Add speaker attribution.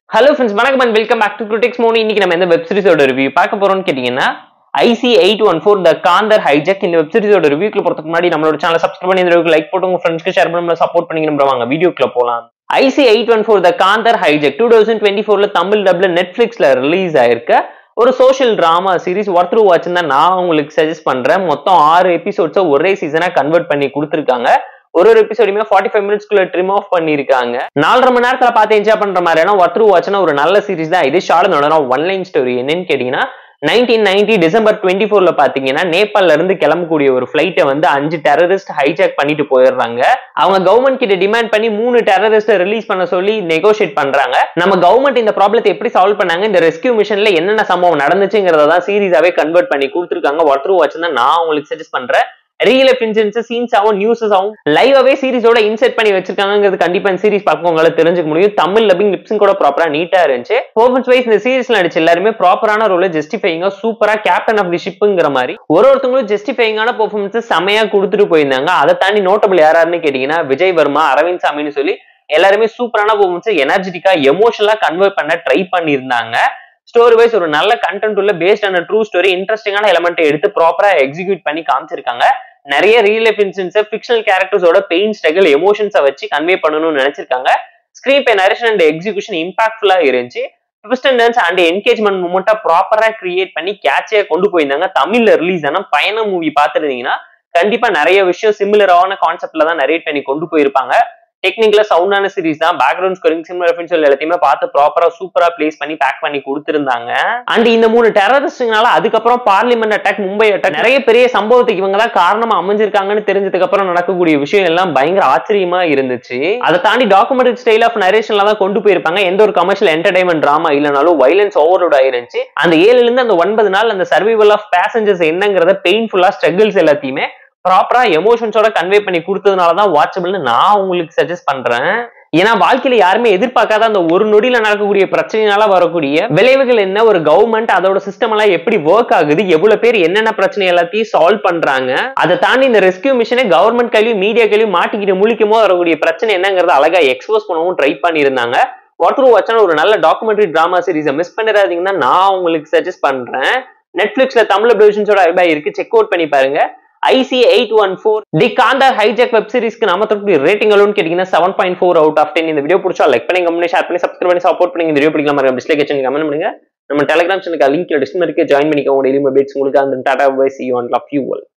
Speaker 1: hello friends வணக்கம் and welcome back to critics Moni இன்னைக்கு நம்ம எந்த வெப் சீரிஸோட ரிவ்யூ பார்க்க போறோம்னு கேட்டீங்கன்னா IC eight one four the Kandahar hijack இந்த வெப் சீரிஸோட ரிவ்யூக்கு போறதுக்கு முன்னாடி நம்மளோட சேனல் சப்ஸ்கிரைப் பண்ணி இந்த லைக் போட்டு உங்க ஃப்ரெண்ட்ஸ்க்கு ஷேர் பண்ணி சப்போர்ட் பண்ணி நம்ம வாங்க வீடியோக்குள்ள போலாம் IC eight one four the Kandahar hijack two thousand twenty ஃபோர்ல தமிழ் டப்ல நெட்ஃபிளிக்ஸ்ல ரிலீஸ் ஆயிருக்க ஒரு social drama series worth through watch தான் நான் உங்களுக்கு சஜஸ்ட் பண்றேன் மொத்தம் ஆறு எபிசோட்ஸை ஒரே சீசனா கன்வெர்ட் பண்ணி கொடுத்துருக்காங்க ஒரு ஒரு எபிசோடுமே ஃபார்ட்டி ஃபைவ் மினிட்ஸ்க்குள்ள ட்ரிம் ஆஃப் பண்ணிருக்காங்க நாலரை மணி நேரத்துல பார்த்து என்ஜாய் பண்ற மாதிரியான ஒர்த் த்ரூ வாட்ச்னா ஒரு நல்ல சீரிஸ் தான் இது ஷார்ட் நடனம் ஒன் லைன் ஸ்டோரி என்னன்னு கேட்டீங்கன்னா நைன்டீன் நைன்டி டிசம்பர் டுவெண்ட்டி ஃபோர்ல பாத்தீங்கன்னா நேபாள்ல இருந்து கிளம்பக்கூடிய ஒரு ஃபிளைட்டை வந்து அஞ்சு டெரரிஸ்ட் ஹைஜாக் பண்ணிட்டு போயிடுறாங்க அவங்க கவர்மெண்ட் கிட்ட டிமாண்ட் பண்ணி மூணு டெரரிஸ்ட ரிலீஸ் பண்ண சொல்லி நெகோஷியேட் பண்றாங்க நம்ம கவர்மெண்ட் இந்த ப்ராப்ளத்தை எப்படி சால்வ் பண்ணாங்க இந்த ரெஸ்கியூ மிஷன்ல என்னென்ன சம்பவம் நடந்துச்சுங்கிறத தான் சீரிஸாவே கன்வெர்ட் பண்ணி கொடுத்துருக்காங்க ஒர்த் த்ரூ வாட்ச் தான் நான் உங்களுக்கு சஜஸ்ட் பண்றேன் ரியல் லைஃப் இன்சிடென்ட்ஸ் சீன்ஸ் ஆகும் நியூஸஸ் ஆகும் லைவாவே சீரிஸோட இன்செர்ட் பண்ணி வச்சிருக்காங்கிறது கண்டிப்பா இந்த சீரிஸ் பார்க்க உங்களால தெரிஞ்சுக்க முடியும் தமிழ் லப்பிங் லிப்ஸும் கூட ப்ராப்பரா நீட்டா இருந்துச்சு பர்ஃபார்மன்ஸ் வைஸ் இந்த சீரிஸ்ல நடிச்ச எல்லாருமே ப்ராப்பரான ரோல ஜஸ்டிஃபைங்கா சூப்பரா கேப்டன் ஆஃப் தி ஷிப்புங்கிற மாதிரி ஒரு ஒருத்தவங்களும் ஜஸ்டிஃபைங்கான பெர்ஃபார்மன்ஸ் செமையா கொடுத்துட்டு போயிருந்தாங்க அதை தாண்டி நோட்டபிள் யாராருன்னு கேட்டீங்கன்னா விஜய் வர்மா அரவிந்த் சாமின்னு சொல்லி எல்லாருமே சூப்பரான பெர்ஃபார்மன்ஸ் எனர்ஜெட்டிக்கா எமோஷனலா கன்வெர்ட் பண்ண ட்ரை பண்ணியிருந்தாங்க ஸ்டோரி வைஸ் ஒரு நல்ல கண்டென்ட் உள்ள பேஸ்ட் ஆன ட்ரூ ஸ்டோரி இன்ட்ரெஸ்டிங்கான எலமெண்ட் எடுத்து ப்ராப்பரா எக்ஸிக்யூட் பண்ணி காமிச்சிருக்காங்க நிறைய ரியல் லைஃப் இன்சிடென்ட்ஸ் ஃபிக்ஷனல் கேரக்டர்ஸோட பெயின் ஸ்ட்ரகிள் எமோஷன்ஸை வச்சு கன்வே பண்ணணும்னு நினைச்சிருக்காங்க screen play narration and execution இம்பாக்ட்ஃபுல்லா இருந்துச்சு twist and turns and engagement மூமெண்ட்டா ப்ராப்பரா கிரியேட் பண்ணி கேட்சியா கொண்டு போயிருந்தாங்க தமிழ்ல ரிலீஸ் ஆன பயணம் மூவி பார்த்துருந்தீங்கன்னா கண்டிப்பா நிறைய விஷயம் சிமிலரான கான்செப்ட்ல தான் நரேட் பண்ணி கொண்டு போயிருப்பாங்க டெக்னிக்கலா சவுண்டான சீரிஸ் தான் பேக்ரவுண்ட் ஸ்கோரிங் சிமிலர் எஃபெக்ட்ஸ் எல்லாத்தையுமே பார்த்து ப்ராப்பரா சூப்பரா பிளேஸ் பண்ணி பேக் பண்ணி கொடுத்திருந்தாங்க அண்ட் இந்த மூணு டெரரிஸ்ட்னால அதுக்கப்புறம் பார்லிமெண்ட் அட்டாக் மும்பை அட்டாக் நிறைய பெரிய சம்பவத்துக்கு இவங்க தான் காரணமா அமைஞ்சிருக்காங்கன்னு தெரிஞ்சதுக்கு அப்புறம் நடக்கக்கூடிய விஷயம் எல்லாம் பயங்கர ஆச்சரியமா இருந்துச்சு அதை தாண்டி டாக்குமெண்ட்ரி ஸ்டைல் ஆஃப் நரேஷன்ல தான் கொண்டு போயிருப்பாங்க எந்த ஒரு கமர்ஷியல் என்டர்டைன்மெண்ட் டிராமா இல்லைனாலும் வைலன்ஸ் ஓவர்லோட் ஆயிருந்துச்சு அந்த ஏழுல இருந்து அந்த ஒன்பது நாள் அந்த சர்வைவல் ஆஃப் பேசஞ்சர்ஸ் என்னங்கிறத பெயின்ஃபுல்லா ஸ்ட்ரகிள்ஸ் எல்லாத்தையுமே ப்ராப்பரா எமோஷன்ஸோட கன்வே பண்ணி கொடுத்ததுனால தான் வாட்சபிள்னு நான் உங்களுக்கு சஜஸ்ட் பண்றேன் ஏன்னா வாழ்க்கையில யாருமே எதிர்பார்க்காத அந்த ஒரு நொடியில நடக்கக்கூடிய பிரச்சனைனால வரக்கூடிய விளைவுகள் என்ன ஒரு கவர்மெண்ட் அதோட சிஸ்டம் எல்லாம் எப்படி ஒர்க் ஆகுது எவ்வளவு பேர் என்னென்ன பிரச்சனை எல்லாத்தையும் சால்வ் பண்றாங்க அதை தாண்டி இந்த ரெஸ்கியூ மிஷனை கவர்மெண்ட் கையிலும் மீடியா கையிலும் மாட்டிக்கிட்டு முழிக்கும் போது வரக்கூடிய பிரச்சனை என்னங்கிறத அழகா எக்ஸ்போஸ் பண்ணவும் ட்ரை பண்ணியிருந்தாங்க ஒருத்தர் வச்சான ஒரு நல்ல டாக்குமெண்ட்ரி டிராமா சீரிஸை மிஸ் பண்ணிடாதீங்கன்னா நான் உங்களுக்கு சஜஸ்ட் பண்றேன் நெட்ஃபிளிக்ஸ்ல தமிழ் வெர்ஷன்ஸோட அவைபா இருக்கு செக் அவுட் பண்ணி பாருங்க IC eight one four the Kandahar hijack web சீரிஸ்க்கு நம்ம தரக்கூடிய ரேட்டிங் அளவுன்னு கேட்டீங்கன்னா seven point four out of ten இந்த வீடியோ பிடிச்சா லைக் பண்ணி கமெண்ட் ஷேர் பண்ணி சப்ஸ்கிரைப் பண்ணி சப்போர்ட் பண்ணி இந்த வீடியோ பிடிக்கலாம் மாதிரி டிஸ்லைக் வச்சு கமெண்ட் பண்ணுங்க நம்ம டெலிகிராம் சேனலுக்கு லிங்க் டிஸ்கிரிப்ஷன் இருக்கு ஜாயின் பண்ணிக்கோங்க டெய்லி அப்டேட்ஸ் உங்களுக்கு அந்த tata bye see you and love you all